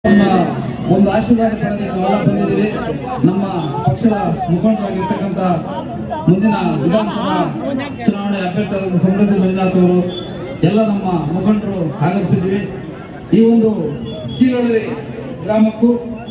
ನಮ್ಮ ಒಂದು ಆಶೀರ್ವಾದ ಪಡೆದು ನಾವೆಲ್ಲ ಬಂದಿದ್ದೀರಿ ನಮ್ಮ ಪಕ್ಷದ ಮುಖಂಡರಾಗಿರ್ತಕ್ಕಂಥ ಮುಂದಿನ ವಿಧಾನಸಭಾ ಚುನಾವಣೆ ಅಭ್ಯರ್ಥಿಯಾದ ಸಮೃದ್ಧಿ ಮಂಜುನಾಥ್ ಅವರು ಎಲ್ಲ ನಮ್ಮ ಮುಖಂಡರು ಆಗಮಿಸಿದ್ವಿ ಈ ಒಂದು ಕೀಳೊಳರಿ ಗ್ರಾಮಕ್ಕೂ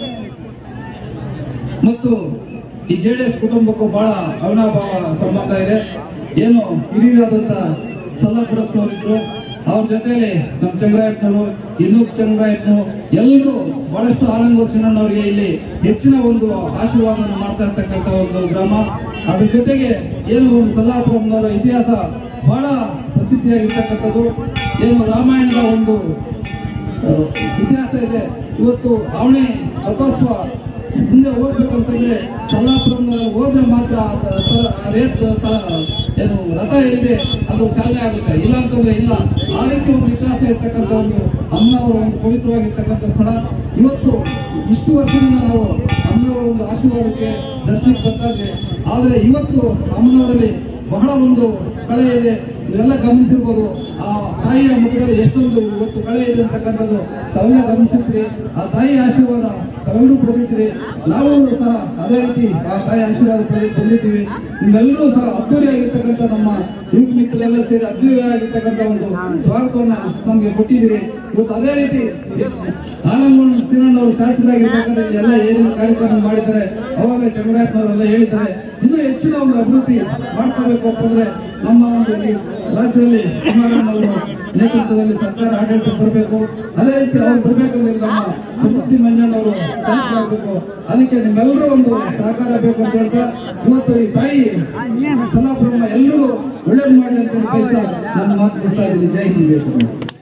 ಮತ್ತು ಈ ಜೆ ಡಿ ಎಸ್ ಕುಟುಂಬಕ್ಕೂ ಬಹಳ ಅವಿನಾಭಾವ ಸಂಬಂಧ ಇದೆ ಏನು ಹಿರಿಯರಾದಂತ ಸಲ್ಲಪುರತ್ನವರಿದ್ರು ಅವ್ರ ಜೊತೆಲಿ ನಮ್ಮ ಚಂದ್ರಾಯಪ್ಪನವರು ಇನ್ನೂಪ್ ಚಂದ್ರಾಯಪ್ಪನು ಎಲ್ಲರೂ ಬಹಳಷ್ಟು ಆಲಂಗೋರ್ಸಿನವರಿಗೆ ಇಲ್ಲಿ ಹೆಚ್ಚಿನ ಒಂದು ಆಶೀರ್ವಾದವನ್ನು ಮಾಡ್ತಾ ಇರ್ತಕ್ಕಂಥ ಒಂದು ಗ್ರಾಮ ಅದ್ರ ಜೊತೆಗೆ ಏನು ಒಂದು ಸಲ್ಲಾಪುರಂನವರ ಇತಿಹಾಸ ಬಹಳ ಪ್ರಸಿದ್ಧಿಯಾಗಿರ್ತಕ್ಕಂಥದ್ದು ಏನು ರಾಮಾಯಣದ ಒಂದು ಅಹ್, ಇತಿಹಾಸ ಇದೆ ಇವತ್ತು ಅವಣೆ ರಥೋತ್ಸವ ಮುಂದೆ ಹೋಗ್ಬೇಕಂತಂದ್ರೆ ಸಲ್ಲಾಪುರಂನಲ್ಲಿ ಹೋದ್ರೆ ಮಾತ್ರ ಆ ತ- ತ- ಆ ರೇಟ್ ತ- ಏನು ರಥ ಇದೆ ಅದು ಚಾಲನೆ ಆಗುತ್ತೆ ಇಲ್ಲ ಅಂತಂದ್ರೆ ಇಲ್ಲ ಆ ರೀತಿ ಒಂದು ಇತಿಹಾಸ ಇರ್ತಕ್ಕಂಥ ಒಂದು ಅಮ್ಮನವರ ಒಂದು ಪವಿತ್ರವಾಗಿರ್ತಕ್ಕಂಥ ಸ್ಥಳ ಇವತ್ತು ಇಷ್ಟು ವರ್ಷದಿಂದ ನಾವು ಅಮ್ಮನವರ ಒಂದು ಆಶೀರ್ವಾದಕ್ಕೆ ದರ್ಶನಕ್ಕೆ ಬರ್ತಾ ಇದ್ವಿ ಆದರೆ ಇವತ್ತು ಅಮ್ಮನವರಲ್ಲಿ ಬಹಳ ಒಂದು ಕಳೆ ಇದೆ ನೀವೆಲ್ಲ ಗಮನಿಸಿರ್ಬೋದು ಆ ತಾಯಿಯ ಮುಖದಲ್ಲಿ ಎಷ್ಟೊಂದು ಇವತ್ತು ಕಳೆ ಇದೆ ಅಂತಕ್ಕಂಥದ್ದು ತಾವೆಲ್ಲ ಗಮನಿಸಿದ್ರಿ ಆ ತಾಯಿ ಆಶೀರ್ವಾದ ತಾವೆಲ್ಲರೂ ಪಡೆದಿದ್ರಿ ನಾವು ಸಹ ಅದೇ ರೀತಿ ಆ ತಾಯಿ ಆಶೀರ್ವಾದ ಪಡೆದು ಬಂದಿದ್ದೀವಿ ನಿಮ್ಮೆಲ್ಲರೂ ಸಹ ಅದ್ದೂರಿಯಾಗಿರ್ತಕ್ಕಂಥ ನಮ್ಮ ಯುವ ಮಿತ್ರರೆಲ್ಲ ಸೇರಿ ಅದ್ದೂರಿಯಾಗಿರ್ತಕ್ಕಂಥ ಒಂದು ಸ್ವಾಗತವನ್ನ ನಮ್ಗೆ ಕೊಟ್ಟಿದ್ದೀರಿ ಇವತ್ತು ಅದೇ ರೀತಿ ಆನಂದ್ ಶ್ರೀರಣ್ಣ ಅವರು ಶಾಸಕರಾಗಿರ್ತಕ್ಕಂಥ ಎಲ್ಲ ಏನೇನು ಕಾರ್ಯಕ್ರಮ ಮಾಡಿದ್ದಾರೆ ಅವಾಗ ಚಂದ್ರಾಯಪ್ಪನವರೆಲ್ಲ ಹೇಳಿದ್ದಾರೆ ಇನ್ನೂ ಹೆಚ್ಚಿನ ಒಂದು ಅಭಿವೃದ್ಧಿ ಮಾಡ್ಕೋಬೇಕು ಅಂತಂದ್ರೆ ನಮ್ಮ ಒಂದು ಈ ರಾಜ್ಯದಲ್ಲಿ ಕುಮಾರಣ್ಣವರು ನೇತೃತ್ವದಲ್ಲಿ ಸರ್ಕಾರ ಆಡಳಿತ ಬರಬೇಕು ಅದೇ ರೀತಿ ಅವ್ರು ಬರ್ಬೇಕಂದ್ರೆ ನಮ್ಮ ಸಮೃದ್ಧಿ ಮಂಜಣ್ಣವರು ಶಾಸಕರಾಗಬೇಕು ಅದಕ್ಕೆ ನಿಮ್ಮೆಲ್ಲರೂ ಒಂದು ಸಹಕಾರ ಬೇಕು ಅಂತ ಹೇಳ್ತಾ ಇವತ್ತು ಈ ಸಾಯಿ ಸದಾಬ್ರಹ್ಮ ಎಲ್ಲರೂ ಒಳ್ಳೇದು ಮಾಡಿ ಅಂತ ಬಯಸ್ತಾ ನನ್ನ ಮಾತು ಮುಗಿಸ್ತಾ ಇದ್ದೀನಿ ಜೈ ಹಿಂದ್ ಬೇಕು